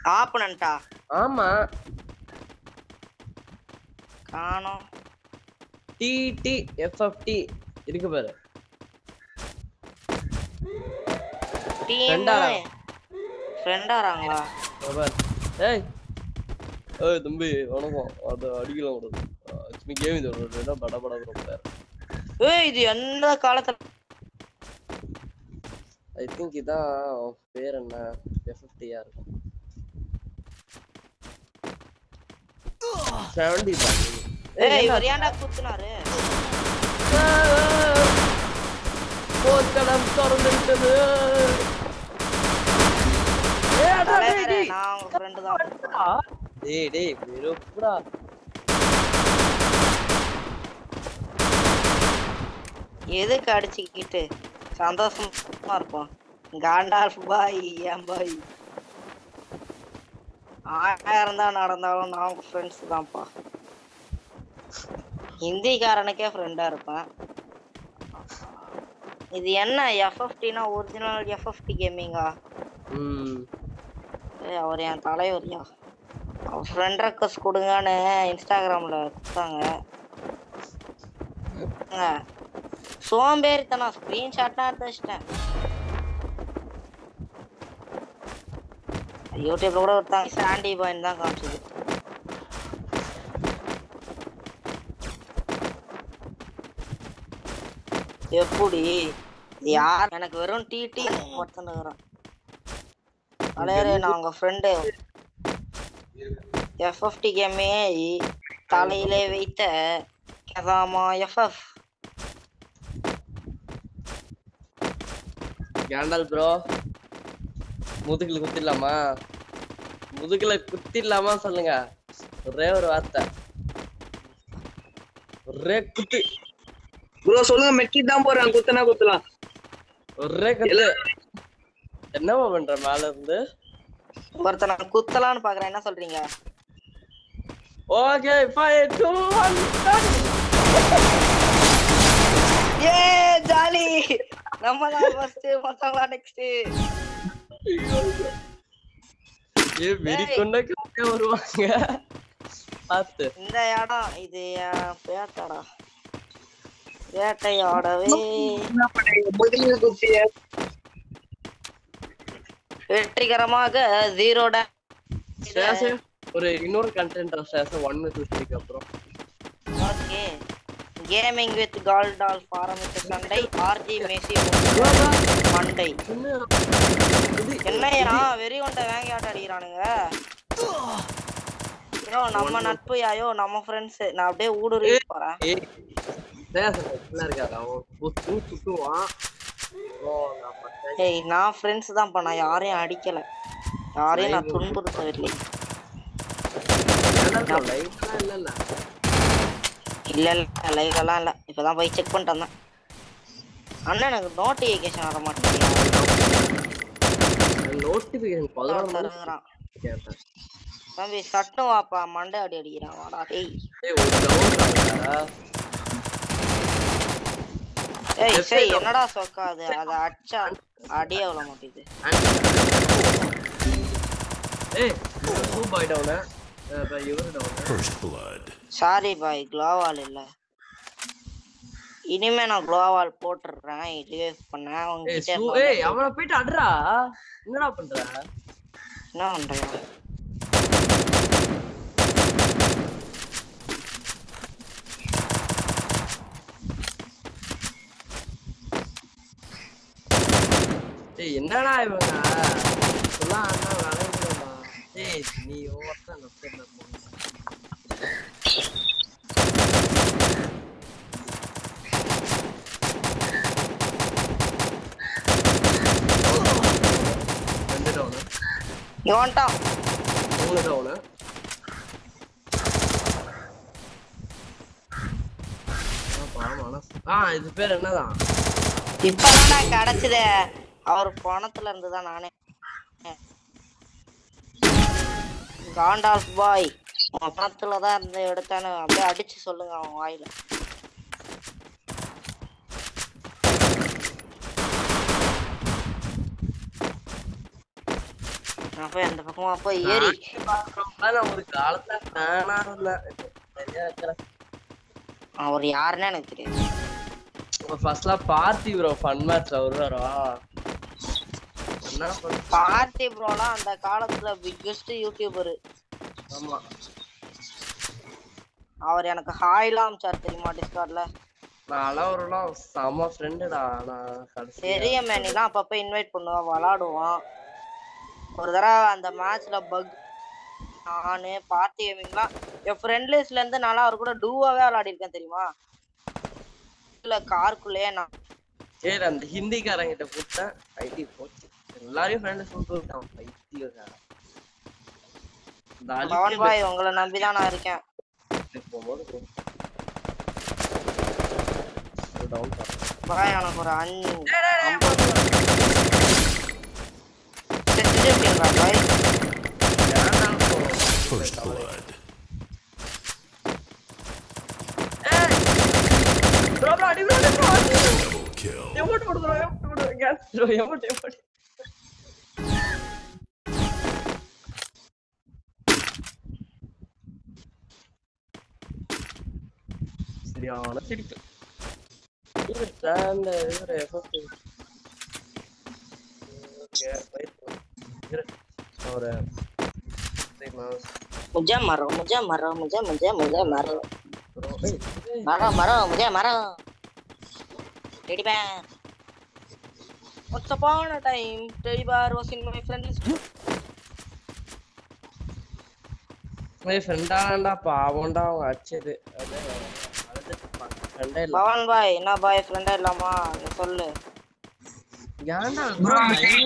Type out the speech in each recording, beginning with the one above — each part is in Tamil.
ஆப்பனண்டா ஆமா காணோம் டிடி எஃப்எஃப்டி இருக்கு பாரு டீம் ஃப்ரெண்டாரா? ஃப்ரெண்டாராங்களா இதோ பாரு ஏய் ஏய் தம்பி வணக்கம் அது அடிக்கலாம் கூடாது சும்மா கேம் இது ஒரு பட பட ரொம்ப ஏய் இது எந்த காலத்துல ஐ திங்க் இதான் அவன் பேர் என்ன எஃப்எஃப்டியா இருக்கும் செவன்டி ஏய் இவர் ஏன்டா குத்துனாரு போர்க்களம் திறந்துவிட்டது ஏய், அடா, டேய், தலைவரே, டேய். நான் உங்க ஃப்ரெண்டு தான் அடா. டேய் டேய் வெறுப்புடா எதுக்கு அடிச்சுக்கிட்டு சந்தோஷமா இருப்போம் காண்டால்ஃப் பாய் ஏன் பாய் ஆயிரம் தான் நடந்தாலும் நான் ஃப்ரெண்ட்ஸ் தான்ப்பா ஹிந்திக்காரனுக்கே ஃப்ரெண்டா இருப்பேன் இது என்ன எஃப்எஃப்டினா ஒரிஜினல் எஃப்எஃப்டி கேமிங்கா ம் ஏய் அவர் என் தலைவரியா அவர் ஃப்ரெண்ட் ரெக்வஸ்ட் கொடுங்கன்னு இன்ஸ்டாகிராம்ல கொடுத்தாங்க ஏங்க, சோம்பேறித்தனம் ஸ்கிரீன்ஷாட்லாம் எடுத்து வச்சிட்டேன் யூடியூப்ல கூட ஒருத்தாங்க சாண்டி பாயிண்ட் தான் காமிச்சது எப்படி இது யார் எனக்கு வெறும் டிடி ஒருத்தன் இருக்கிறான் அலையரே நான் உங்க ஃப்ரெண்டு எஃப்எஃப்டி கேமே தலையிலே வைத்த கதாமா எஃப்எஃப் கேண்டல் ப்ரோ முதுகுல குத்திடலாமா முதுகுல குத்திடலாமா சொல்லுங்க ஒரே ஒரு வார்த்தை ஒரே குத்து ப்ரோ சொல்லுங்க மெட்கி தான் போறேன் குத்தனா குத்தலாம் ஒரே குத்து என்னவா பண்ற மேல இருந்து ஒருத்தனை குத்தலான்னு பாக்குறேன் என்ன சொல்றீங்க ஓகே ஃபைவ் டூ ஒன் ஏ ஜாலி நம்ம தான் ஃபர்ஸ்ட் மத்தவங்களா நெக்ஸ்ட் ஏ வெறி கொண்ட காக்க வருவாங்க பார்த்து இந்த இடம் இது என் பேட்டடா வேட்டையாடவே முதலில் குத்திய வெற்றிகரமாக ஜீரோட ஸ்டேஷன் ஒரு இன்னொரு கண்டென்ட் ஸ்டேஷன் ஒன் டூ த்ரீக்கு அப்புறம் ஓகே கேமிங் வித் கால் டால் ஆரம்பித்த சண்டை ஆர்ஜி மேசி மண்டை என்ன இது என்னையா வெறி கொண்ட வேங்கையாட்ட அடிக்கிறானுங்க ஐயோ நம்ம நட்பு யாயோ நம்ம ஃப்ரெண்ட்ஸ் நான் அப்படியே ஊடுருவி போறேன் ஏய் ஸ்டேஷன் எப்படிலாம் இருக்காது அவன் புத்து சுத்துவான் அப்புறம் நான் பட்டேன் ஏய் நான் ஃப்ரெண்ட்ஸ் தான் பண்ண யாரையும் அடிக்கல யாரையும் நான் துன்புறுத்தவில்லை லைஃப்லாம் இல்ல இல்ல இல்ல இல்ல லைவ் எல்லாம் இல்ல இப்பதான் போய் செக் பண்ணிட்டு வந்தேன் அண்ணன் எனக்கு நோட்டிபிகேஷன் வர மாட்டேங்குது நோட்டிபிகேஷன் பதினொன்று மணி இருக்கிறான் கேட்டேன் தம்பி சட்டு வாப்பா மண்டை அடி அடிக்கிறான் வாடா டேய் ஏய் ஒரு டவுன் ஏய் Left சரி side என்னடா சொக்காது அத அடிச்சா அடியே அவ்வளோ மாட்டேங்குது ஏய் டூ பாய் டவுன் இவரு டவுன் First blood. சாரி பாய் க்ளோவால் இல்ல இனிமே நான் க்ளோவால் போட்டுடுறேன் ரிவைவ் பண்ண ஏய் உங்ககிட்ட சூ ஏய் அவனை போயிட்டு அட்றா என்னடா பண்ற என்ன பண்றீங்க ஏய் என்னடா இவங்க சொல்லலாம் அண்ணா விளையாடுறா ஏய் நீ ஓவர்தான் நொத்தல ரெண்டு டவுனு இங்க வந்துட்டான் மூணு டவுனு ஆ இது பேர் என்னதான் இப்பதான் கிடைச்சதே அவர் பணத்துல இருந்து தான் நானே காண்டால்ஃப் பாய் உன் பணத்துல தான் இருந்து எடுத்தானு அப்படியே அடிச்சு சொல்லுங்க அவன் வாயில நான் போய் அந்த பக்கமா போய் ஏறி பாக்குறவங்க நான் ஒரு காலத்துல ஃபேனா இருந்தேன் சரியா இருக்கிறேன் அவர் யாருன்னு எனக்கு தெரியாது ஃபர்ஸ்ட்லாம் பார்த்தி ப்ரோ ஃபன் மேட்ச்ல வருவாரா என்ன பண்ண பார்த்தி ப்ரோலாம் அந்த காலத்துல பிக்கெஸ்ட் யூடியூபர் ஆமா அவர் எனக்கு ஹாய்லாம் அமிச்சார் தெரியுமா டிஸ்கார்ட்ல நான்லாம் ஒருலாம் செம ஃப்ரெண்டுடா நான் கடைசி பெரிய மேனிலாம் அப்பப்ப இன்வைட் பண்ணுவான் விளாடுவான் ஒரு தடவை அந்த மேட்ச்ல பக் நானு பார்ட்டி கேமிங்லாம் என் ஃப்ரெண்ட் லிஸ்ட்ல இருந்து நான்லாம் அவர் கூட டூவாவே விளையாடி இருக்கேன் தெரியுமா இல்ல காருக்குள்ளேயே நான் சரி அந்த ஹிந்திக்காரங்கிட்ட கொடுத்தேன் ஐடி போச்சு எல்லாரையும் ஃப்ரெண்டு சொல்லிட்டு பைத்தியக்காரன் இந்த பவன் அழிக்க பாய் உங்களை நம்பிதான் நான் இருக்கேன் போகும்போது டவுன் பாய் எனக்கு ஒரு அஞ்சு செஞ்சுட்டீங்களா பாய் First blood. ப்ரோ ப்ரோ அடி ப்ரோ அடி ப்ரோ Double kill. எமோட் போடு ப்ரோ எமோட் போடு கேஸ் ப்ரோ எமோட் எமோட் சரியான சிரிப்பு இது ஸ்டாண்ட் இது எஃபெக்ட் ஓகே ஃபைட் ஒரு मुझे मरो मुझे मरो मुझे मुझे मुझे मरो ப்ரோ मरो मरो मुझे मरो teddy bear Once upon a time, Teddy Bear was in my friend list. ஏய் ஃப்ரெண்டாடா பாவம்டா அவங்க அடிச்சது அது ஃப்ரெண்டே இல்ல பவன் பாய் என்ன பாய் ஃப்ரெண்டா இல்லாமா நீ சொல்லு ஏன்டா ப்ரோ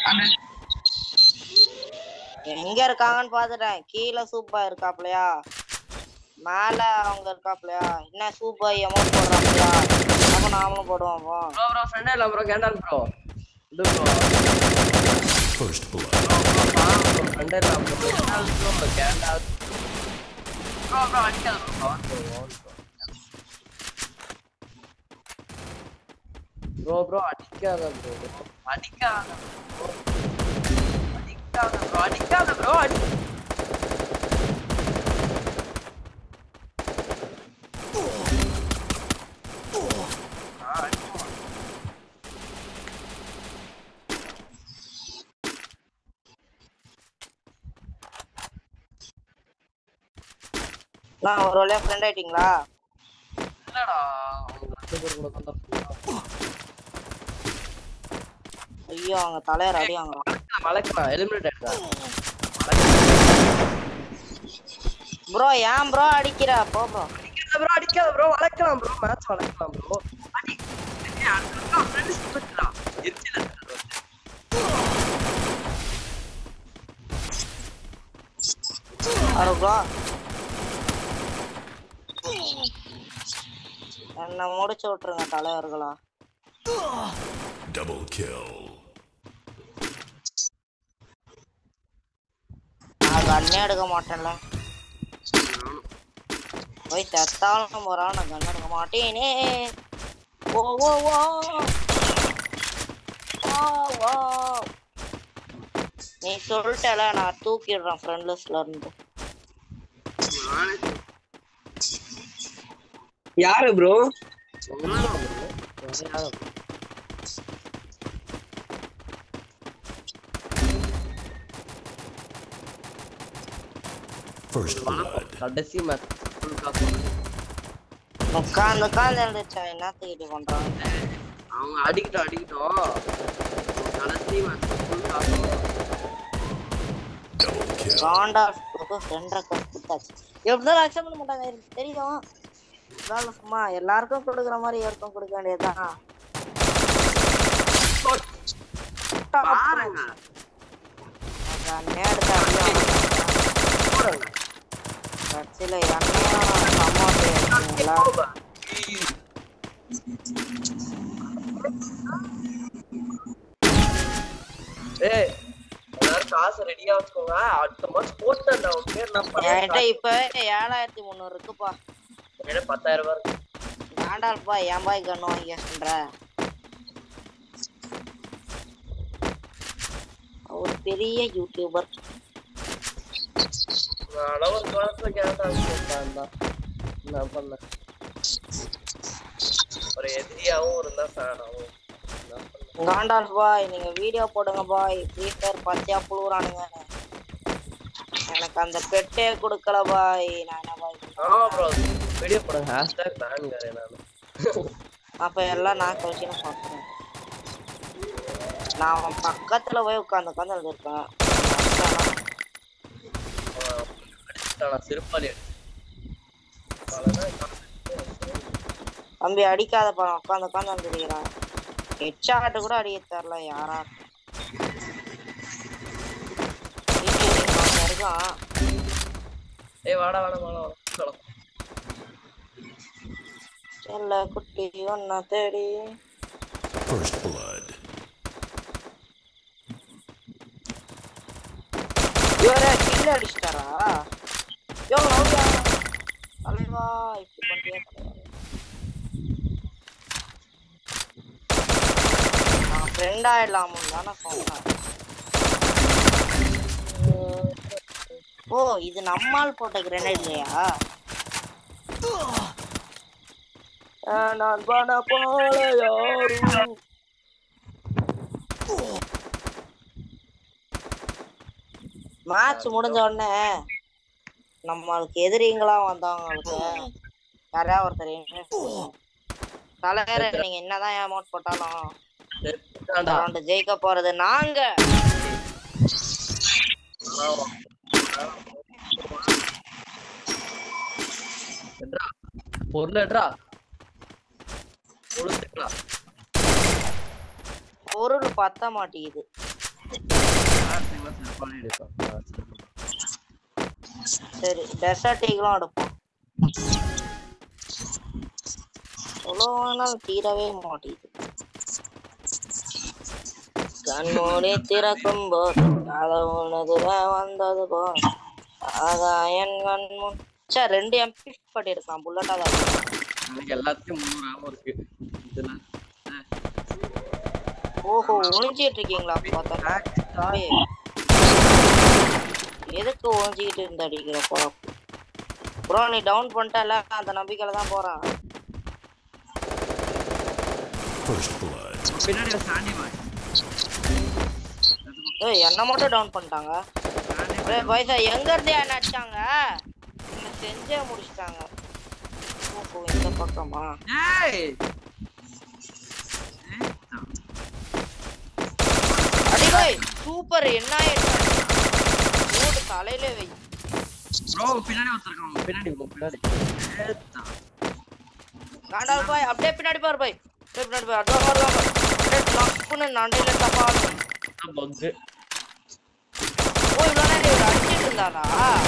எங்க இருக்காங்கன்னு பாத்துட்டேன் கீழே சூப்பா இருக்காப்லையா மேல அவங்க இருக்காப்லையா என்ன சூப்பா அமௌண்ட் போடுறாப்லையா அப்ப நாமளும் போடுவோம் அப்போ. ப்ரோ ப்ரோ ஃப்ரெண்டே இல்ல ப்ரோ கேண்டால் ப்ரோ இது bro First blood. Bro bro பாவம் ப்ரோ ஃப்ரெண்டே இல்ல ப்ரோ கேண்டால் ப்ரோ கேண்டால் ப்ரோ ப்ரோ அடிக்காத bro Pavan bro bro bro அடிக்காத ப்ரோ அடிக்காத ப்ரோ அடிக்காத ப்ரோ அடிக்காத ப்ரோ அடி ஆ, அடிக்குமா. நான் ஒரு வழியா ஃப்ரெண்ட் ஆயிட்டீங்களா இல்லடா அவங்க ரெண்டு பேர் கூட தான் இருந்தா ஐயோ அவங்க தலையர் அடி வாங்குறான் மலைக்கலாம் எலிமினேட் ஆயிட்டா ப்ரோ ஏன் ப்ரோ அடிக்கிற போ ப்ரோ அடிக்காத ப்ரோ அடிக்காத ப்ரோ வளர்க்கலாம் ப்ரோ மேட்ச் வளர்க்கலாம் ப்ரோ அடி ஏய், அடுத்த நிமிஷம் friends போட்டுடா. எரிச்சலா இருக்கு bro. அரு ப்ரோ என்ன முடிச்சு விட்டுருங்க தலைவர்களா Double kill. நான் கண்ணே எடுக்க மாட்டேன்ல போய் செத்தாலும் போறான் நான் கண்ணு எடுக்க மாட்டேனே ஓ ஓ ஓ ஓ ஓ நீ சொல்லிட்டல நான் தூக்கிடுறேன் ஃப்ரெண்ட் லிஸ்ட்ல இருந்து யாரு ப்ரோ சொன்னாலும் bro. வேற யாரும் bro. First blood. கடைசி மேட்ச் ஃபுல் காசு உட்காந்து உட்காந்து எழுந்துச்சா என்னத்துக்கு இது பண்றாங்க அவங்க அடிக்கட்டும் அடிக்கட்டும் கடைசி மேட்ச் ஃபுல் காசு Double kill. காண்டா ஃப்ரெண்ட் ரெக்வஸ்ட் கொடுத்தாச்சு எப்படிதான் அக்செப்ட் பண்ண மாட்டாங்க எனக்கு தெரியும் இருந்தாலும் சும்மா எல்லாருக்கும் கொடுக்குற மாதிரி யாருக்கும் கொடுக்க வேண்டியதுதான் பாருங்க கண்ணே எடுத்து அடியா கட்சியில எண்ணெயும் அமௌண்ட் எல்லாம் ஏய் எல்லாரும் காசு ரெடியா வச்சுக்கோங்க அடுத்த மாசம் போட்டேன் உன் பேர் நான் என்கிட்ட பண்ணேன் இப்ப ஏழாயிரத்தி முந்நூறு இருக்குப்பா என்கிட்ட பத்தாயிரம் ரூபாய் இருக்கு. வேண்டாம்ப்பா ஏன் பாய் கண்ணு வாங்கி வச்சுன்ற ஒரு பெரிய யூடியூபர் நான் ஒரு காலத்துல கேட்டான் நான் பண்ணேன் ஒரு எதிரியாவும் இருந்தா ஃபேனாவும் என்ன பண்ண காண்டால்ஸ் பாய் நீங்க வீடியோ போடுங்க பாய் ஃப்ரீ ஃபயர் பச்சையா புழுவுறானுங்க எனக்கு அந்த பெட்டே கொடுக்கல பாய் நான் என்ன பாய் ஆமா ப்ரோ வீடியோ போடுங்க ஹேஷ்டாக் பேன்காரே நான் அப்ப எல்லாம் நான் கழிச்சுன்னு பார்க்குறேன் நான் அவன் பக்கத்துல போய் உட்காந்து உட்காந்து இருக்கேன் அடிச்சுட்டானா செருப்பாளி தம்பி அடிக்காத படம் உட்காந்து உட்காந்து வந்துருக்கிறான் ஹெட்ஷாட் கூட அடிக்க தெரில யாரா இருக்கான் ஏய் வாடா வாடா வாடா வாடா செல்ல குட்டி ஒன்ன தேடி First blood. இவரே கில்ல அடிச்சிட்டாரா யோ நவுயா தலைவா இப்படி பண்ணிட்டே தலைவா நான் ஃப்ரெண்ட் ஆயிடலாமுன்னு தானே சொன்னேன் ஓ இது நம்மால் போட்ட கிரனேட் இல்லையா நான் பண்ண போல யாரும் மேட்ச் முடிஞ்ச உடனே நம்மளுக்கு எதிரிங்களா வந்தவங்களுக்கு யாரையா ஒருத்தர் invite பண்ணுவோம். தலைவரே நீங்க என்னதான் அமௌண்ட் போட்டாலும் செத்துட்டான்டா ரவுண்டு ஜெயிக்க போறது நாங்க எட்ரா பொருள் எட்ரா பொழுதுடா பொருள் பத்த மாட்டேங்குது செருப்பாளி எடுப்பான் சரி டெசர்ட் ஈகிளும் எடுப்போம் எவ்வளோ வேணாலும் தீரவே மாட்டேங்குது கண்மூடி திறக்கும் போது கதவுனதுல வந்தது போல் ஆகாயன் கண்முன் சே ரெண்டு எம்பி பண்ணிருக்கலாம் புல்லட்டா தான் எனக்கு எல்லாத்தையும் முந்நூறு ஆமம் இருக்கு இதுல ஓஹோ ஒளிஞ்சிட்டு இருக்கீங்களா பார்த்தா ஏய், எதுக்கு ஒளிஞ்சிக்கிட்டு இருந்து அடிக்கிற போறோம் ப்ரோ நீ டவுன் பண்ணிட்டல அந்த நம்பிக்கையில தான் போறான் First blood. பின்னாடி சாண்டி பாய் ஏய் என்ன மட்டும் டவுன் பண்ணிட்டாங்க ஏய் பைசா எங்க இருந்து என்ன அடிச்சாங்க என்ன செஞ்சே முடிச்சிட்டாங்க ஓஹோ இந்த பக்கமா ஏய் அடிபாய் சூப்பர் என்ன ஓடு தலையில வை ப்ரோ பின்னாடி ஒருத்தருக்கான் பின்னாடி bro, பின்னாடி ஏத்தா. காண்டால் பாய் அப்படியே பின்னாடி பாரு பாய் அப்படியே பின்னாடி பாய் அட்வா பாரு அப்படியே நக்குன்னு நண்டையில தப்பா அதான் bug. ஓ இவ்வளோ நேரம் இவர் அடிச்சிட்டு இருந்தாரா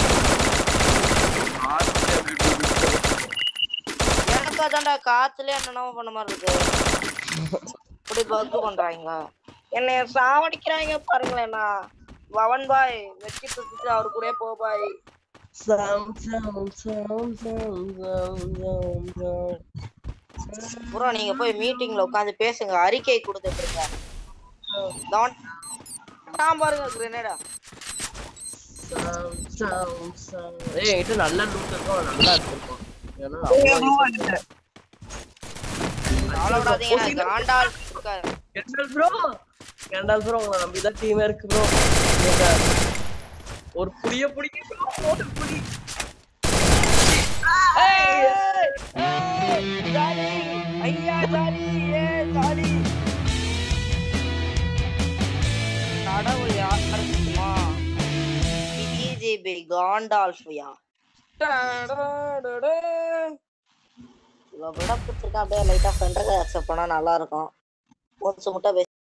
ஆத்துல அப்படி இப்படி விட்டு. எனக்கு அதான்டா காத்துலயே என்னென்னமோ பண்ண மாதிரி இருக்கு இப்படி பக்கு பண்றாங்க என்னைய சாவடிக்கிறாங்க பாருங்களேண்ணா பவன் பாய் வெற்றி பெற்றுட்டு அவரு கூட போ பாய் சாம், சாம், சாம், சாம், சாம், சாம், சாம். ப்ரோ நீங்க போய் மீட்டிங்ல உட்காந்து பேசுங்க அறிக்கை கொடுத்துட்டு இருங்க தான் தான் பாருங்க கிரனேடா சாம், சாம், சாம். ஏய், என்கிட்ட நல்ல loot இருக்கும், நல்லா இருக்கும். ஏன்னா அவ்வளவு கவலைப்படாதீங்க காண்டால் இருக்காரு. Kendall bro. கெண்டல் bro, உங்களை நம்பிதான் team இருக்கு bro. நீங்க ஒரு புடிய புடிங்க bro, ஒரு புடி. ஏய், ஏய், ஜாலி, ஐயா ஜாலி, ஏ ஜாலி. கடவுள் யார் இருக்குமா பிஜிபி காண்டால்ஃபியா இவ்வளவு விட கொடுத்துருக்கேன் அப்படியே லைட்டா ஃப்ரெண்டுக்கு அக்செப்ட் பண்ணா நல்லா இருக்கும் மூச்சு முட்டை